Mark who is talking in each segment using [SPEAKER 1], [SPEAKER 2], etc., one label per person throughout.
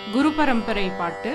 [SPEAKER 1] குரு பரம்பரை பாட்டு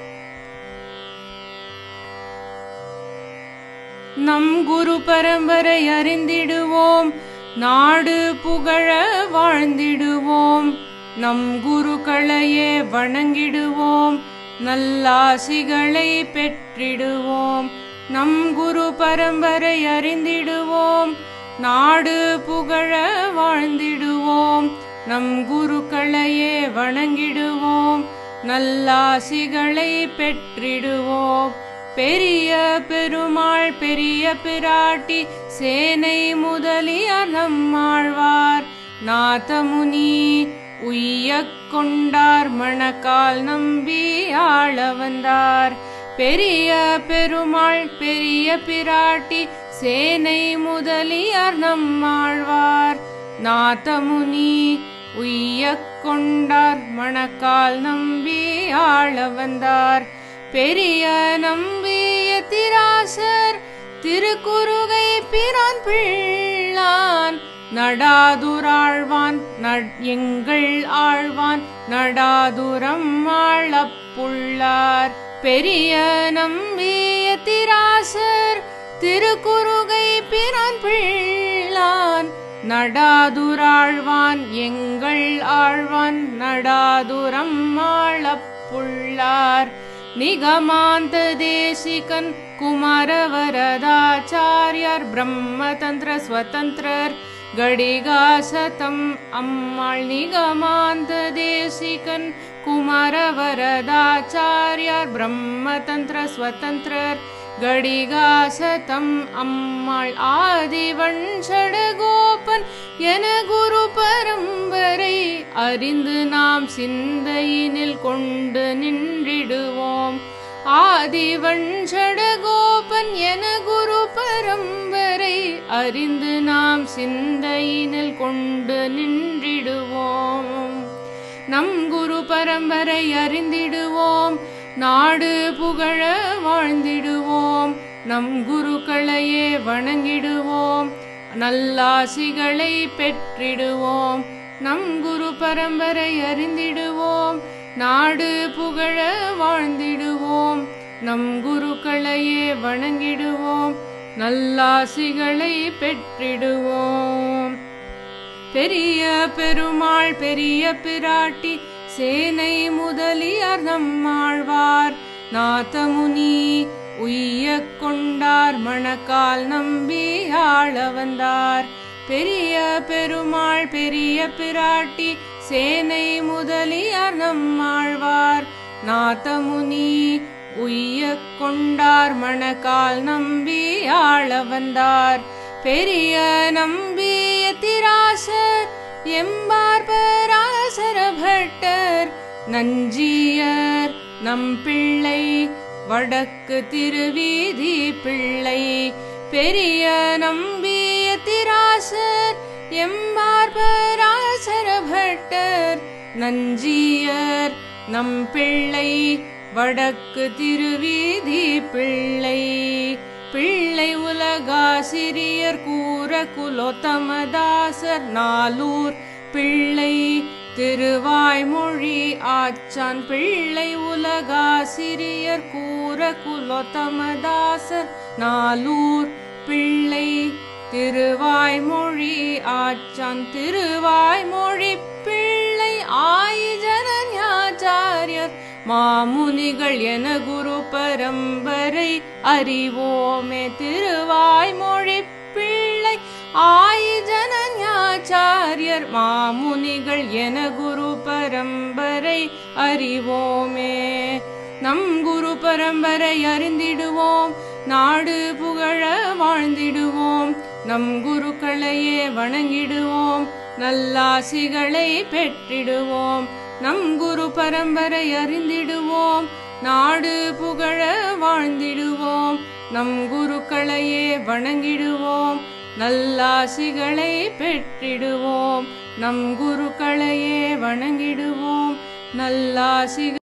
[SPEAKER 1] நம் குரு பரம்பரை அறிந்திடுவோம் நாடு புகழ வாழ்ந்திடுவோம் நம் குருக்களையே வணங்கிடுவோம் நல்லாசிகளை பெற்றிடுவோம் நம் குரு பரம்பரை அறிந்திடுவோம் நாடு புகழ வாழ்ந்திடுவோம் நம் குருக்களையே வணங்கிடுவோம் நல்லாசிகளை பெற்றிடுவோம் பெரிய பெருமாள் பெரிய பிராட்டி சேனை முதலியார் நம்மாழ்வார் நாதமுனி உய்யக் கொண்டார் மணக்கால் நம்பி ஆள வந்தார் பெரிய பெருமாள் பெரிய பிராட்டி சேனை முதலியார் நம்மாழ்வார் நாதமுனி உய்யக் கொண்டார் மணக்கால் நம்பி ஆள வந்தார் பெரிய நம்பிய திராசர் திருக்குறுகை பிரான் பிள்ளான் நடாதுராழ்வான் எங்கள் ஆழ்வான் நடாதுரம் ஆளப்புள்ளார் பெரிய நம்பிய திராசர் திருக்குறுகை பிரான் பிள்ளான் நடாதுராழ்வான் எங்கள் ஆழ்வான் நடாதுரம் ஆளப்புள்ளார் நிகமாந்த தேசிகன் குமாரவரதாச்சாரியார் பிரம்மதந்திர ஸ்வதந்திரர் கடிகாசதம் அம்மாள் நிகமாந்த தேசிகன் குமாரவரதாச்சாரியார் பிரம்மதந்திர ஸ்வதந்திரர் கடிகாசதம் அம்மாள் ஆதிவன் சடகோபன் என குரு பரம்பரை அறிந்து நாம் சிந்தையினில் கொண்டு நின்றிடுவோம் ஆதிவன் சடகோபன் என குரு பரம்பரை அறிந்து நாம் சிந்தையினில் கொண்டு நின்றிடுவோம் நம் குரு பரம்பரை அறிந்திடுவோம் நாடு புகழ வாழ்ந்திடுவோம் நம் குருக்களையே வணங்கிடுவோம் நல்லாசிகளை பெற்றிடுவோம் நம் குரு பரம்பரை அறிந்திடுவோம் நாடு புகழ வாழ்ந்திடுவோம் நம் குருக்களையே வணங்கிடுவோம் நல்லாசிகளை பெற்றிடுவோம் பெரிய பெருமாள் பெரிய பிராட்டி சேனை முதலியார் நம்மாழ்வார் நாதமுனி உய்யக் கொண்டார் மணக்கால் நம்பி ஆள வந்தார் பெரிய பெருமாள் பெரிய பிராட்டி சேனை முதலியார் நம்மாழ்வார் நாதமுனி உய்யக் கொண்டார் மணக்கால் நம்பி ஆள வந்தார் பெரிய நம்பிய திராசர் எம்பார் பராசர பட்டர் நஞ்சியர் நம் பிள்ளை வடக்கு திருவீதி பிள்ளை பெரிய நம்பிய திராசர் எம்பார் பராசர பட்டர் நஞ்சியர் நம் பிள்ளை வடக்கு திருவீதி பிள்ளை பிள்ளை உலகாசிரியர் கூற குலோத்தமதாசர் நாலூர் பிள்ளை திருவாய்மொழி ஆச்சான் பிள்ளை உலகாசிரியர் கூற குலோத்தமதாசர் நாலூர் பிள்ளை திருவாய்மொழி ஆச்சான் திருவாய்மொழி பிள்ளை ஆயிஜனன்யாச்சாரியர் மாமுனிகள் என குரு பரம்பரை அறிவோமே திருவாய்மொழி பிள்ளை ஆயிஜனன்யாச்சாரியர் மாமுனிகள் என குரு பரம்பரை அறிவோமே நம் குரு பரம்பரை அறிந்திடுவோம் நாடு புகழ வாழ்ந்திடுவோம் நம் குருக்களையே வணங்கிடுவோம் நல்லாசிகளை பெற்றிடுவோம் நம் குரு பரம்பரை அறிந்திடுவோம் நாடு புகழ வாழ்ந்திடுவோம் நம் குருக்களையே வணங்கிடுவோம் நல்லாசிகளை பெற்றிடுவோம் நம் குருக்களையே வணங்கிடுவோம் நல்லாசிகள்